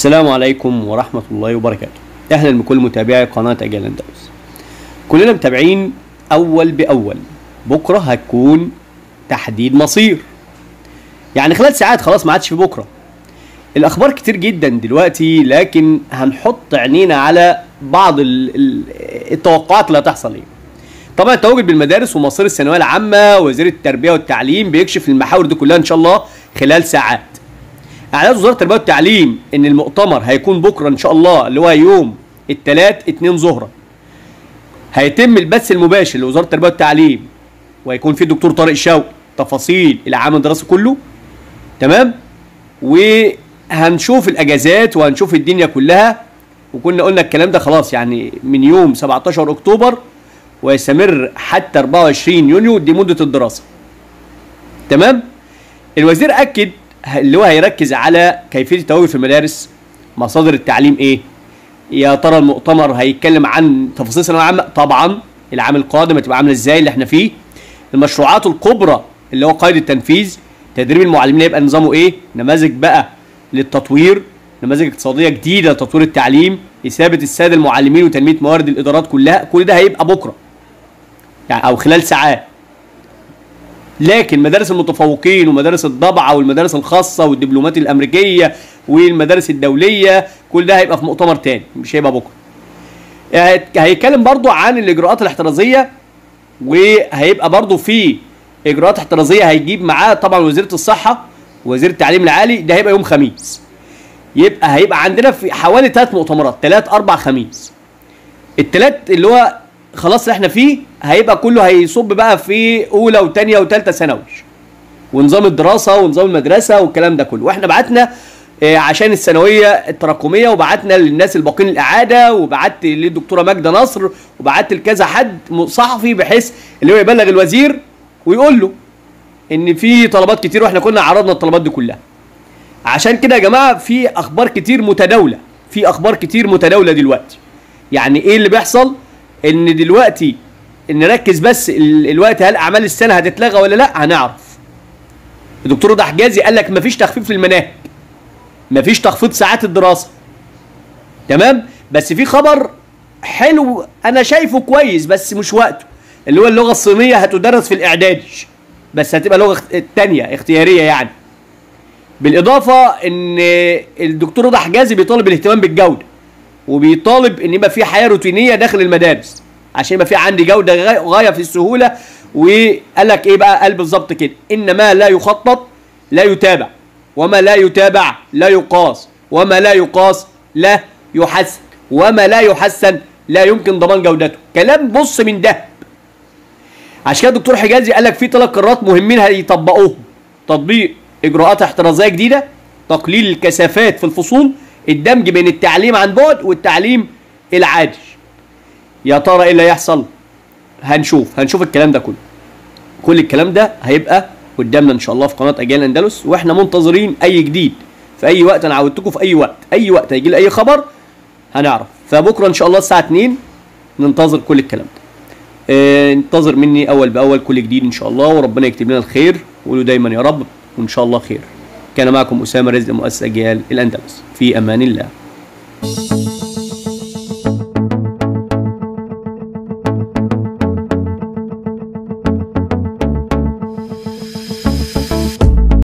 السلام عليكم ورحمة الله وبركاته أهلا بكل متابعي قناة أجيال أندلس كلنا متابعين أول بأول بكرة هتكون تحديد مصير يعني خلال ساعات خلاص ما عادش في بكرة الأخبار كتير جدا دلوقتي لكن هنحط عينينا على بعض ال- ال- التوقعات اللي هتحصل ايه طبعا التواجد بالمدارس ومصير الثانويه العامه وزير التربيه والتعليم بيكشف المحاور دي كلها ان شاء الله خلال ساعات اعلان وزاره التربيه والتعليم ان المؤتمر هيكون بكره ان شاء الله اللي هو يوم الثلاث 2 ظهرا هيتم البث المباشر لوزاره التربيه والتعليم وهيكون في الدكتور طارق شوقي تفاصيل العام الدراسي كله تمام وهنشوف الاجازات وهنشوف الدنيا كلها وكنا قلنا الكلام ده خلاص يعني من يوم 17 اكتوبر ويستمر حتى 24 يونيو دي مده الدراسه تمام الوزير اكد اللي هو هيركز على كيفيه التواجد في المدارس مصادر التعليم ايه يا ترى المؤتمر هيتكلم عن تفاصيل الثانويه العامه طبعا العام القادم هتبقى عامله ازاي اللي احنا فيه المشروعات الكبرى اللي هو قائد التنفيذ تدريب المعلمين هيبقى نظامه ايه نماذج بقى للتطوير نماذج اقتصاديه جديده لتطوير التعليم اثابه الساده المعلمين وتنميه موارد الادارات كلها كل ده هيبقى بكره يعني او خلال ساعات لكن مدارس المتفوقين ومدارس الضبعه والمدارس الخاصه والدبلومات الامريكيه والمدارس الدوليه كل ده هيبقى في مؤتمر تاني مش هيبقى بكره آه، هيتكلم برضو عن الاجراءات الاحترازيه وهيبقى برضو في اجراءات احترازيه هيجيب معاه طبعا وزيره الصحه وزير التعليم العالي ده هيبقى يوم خميس يبقى هيبقى عندنا في حوالي ثلاث مؤتمرات ثلاث اربع خميس الثلاث اللي هو خلاص اللي احنا فيه هيبقى كله هيصب بقى في اولى وثانيه وثالثه ثانوي ونظام الدراسه ونظام المدرسه والكلام ده كله واحنا بعتنا آه، عشان الثانويه التراكميه وبعتنا للناس الباقين الاعاده وبعت للدكتوره ماجده نصر وبعت لكذا حد م- صحفي بحيث اللي هو يبلغ الوزير ويقول له ان في طلبات كتير واحنا كنا عرضنا الطلبات دي كلها عشان كده يا جماعه في اخبار كتير متداوله في اخبار كتير متداوله دلوقتي يعني ايه اللي بيحصل ان دلوقتي نركز بس ال- الوقت هل اعمال السنه هتتلغى ولا لا هنعرف الدكتور رضا حجازي قال لك مفيش تخفيف في المناهج مفيش تخفيض ساعات الدراسه تمام بس في خبر حلو انا شايفه كويس بس مش وقته اللي هو اللغه الصينيه هتدرس في الاعدادي بس هتبقى لغه اخت- تانية اختياريه يعني بالاضافه ان الدكتور رضا حجازي بيطالب الاهتمام بالجوده وبيطالب ان يبقى في حياه روتينيه داخل المدارس عشان يبقى في عندي جوده غاية- غايه في السهوله وقال لك ايه بقى قال بالظبط كده ان ما لا يخطط لا يتابع وما لا يتابع لا يقاس وما لا يقاس لا يحسن وما لا يحسن لا يمكن ضمان جودته كلام بص من ده عشان كده الدكتور حجازي قال لك في ثلاث قرارات مهمين هيطبقوهم تطبيق اجراءات احترازيه جديده تقليل الكثافات في الفصول الدمج بين التعليم عن بعد والتعليم العادي يا ترى ايه اللي هيحصل هنشوف هنشوف الكلام ده كله كل الكلام ده هيبقى قدامنا ان شاء الله في قناه اجيال اندلس واحنا منتظرين اي جديد في اي وقت انا عودتكم في اي وقت اي وقت هيجي لي اي خبر هنعرف فبكره ان شاء الله الساعه 2 ننتظر كل الكلام ده آه، انتظر مني اول باول كل جديد ان شاء الله وربنا يكتب لنا الخير وقولوا دايما يا رب وان شاء الله خير كان معكم اسامه رزق مؤسس اجيال الاندلس في امان الله